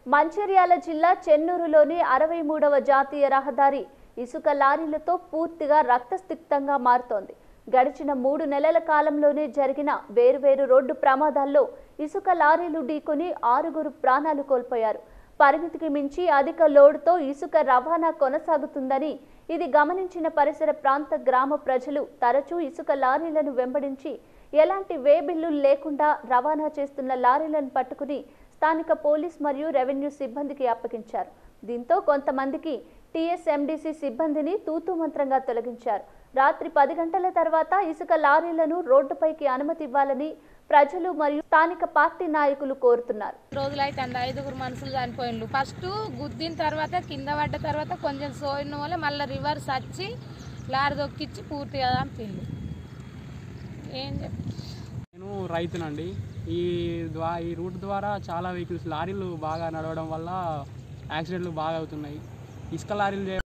మంచిర్యాల జిల్లా చెన్నూరులోని అరవై మూడవ జాతీయ రహదారి ఇసుక లారీలతో పూర్తిగా రక్తసిక్తంగా మారుతోంది గడిచిన మూడు నెలల కాలంలోనే జరిగిన వేరువేరు రోడ్డు ప్రమాదాల్లో ఇసుక లారీలు ఢీకొని ఆరుగురు ప్రాణాలు కోల్పోయారు పరిమితికి మించి అధిక లోడ్తో ఇసుక రవాణా కొనసాగుతుందని ఇది గమనించిన పరిసర ప్రాంత గ్రామ ప్రజలు తరచూ ఇసుక లారీలను వెంబడించి ఎలాంటి వే బిల్లులు లేకుండా రవాణా చేస్తున్న లారీలను పట్టుకుని స్థానిక పోలీస్ మరియు రెవెన్యూ సిబ్బందికి అప్పగించారు దీంతో కొంతమందికి టీఎస్ఎండిసి సిబ్బందిని తూతూ మంత్రంగా తొలగించారు రాత్రి పది గంటల తర్వాత ఇసుక లారీలను రోడ్డుపైకి అనుమతి ఇవ్వాలని ప్రజలు మరియు స్థానిక పార్టీ నాయకులు కోరుతున్నారు రోజులైతే అంద ఐదుగురు మనుషులు చనిపోయిండ్రు ఫస్ట్ గుద్దిన తర్వాత కింద పడ్డ తర్వాత కొంచెం సోయిన వల్ల మళ్ళీ రివర్స్ వచ్చి లారీ దొక్కిచ్చి పూర్తిగా చంపిండు ఏం చెప్ నేను రైతునండి ఈ ద్వా ఈ రూట్ ద్వారా చాలా వెహికల్స్ లారీలు బాగా నడవడం వల్ల యాక్సిడెంట్లు బాగా అవుతున్నాయి ఇసుక లారీలు చే-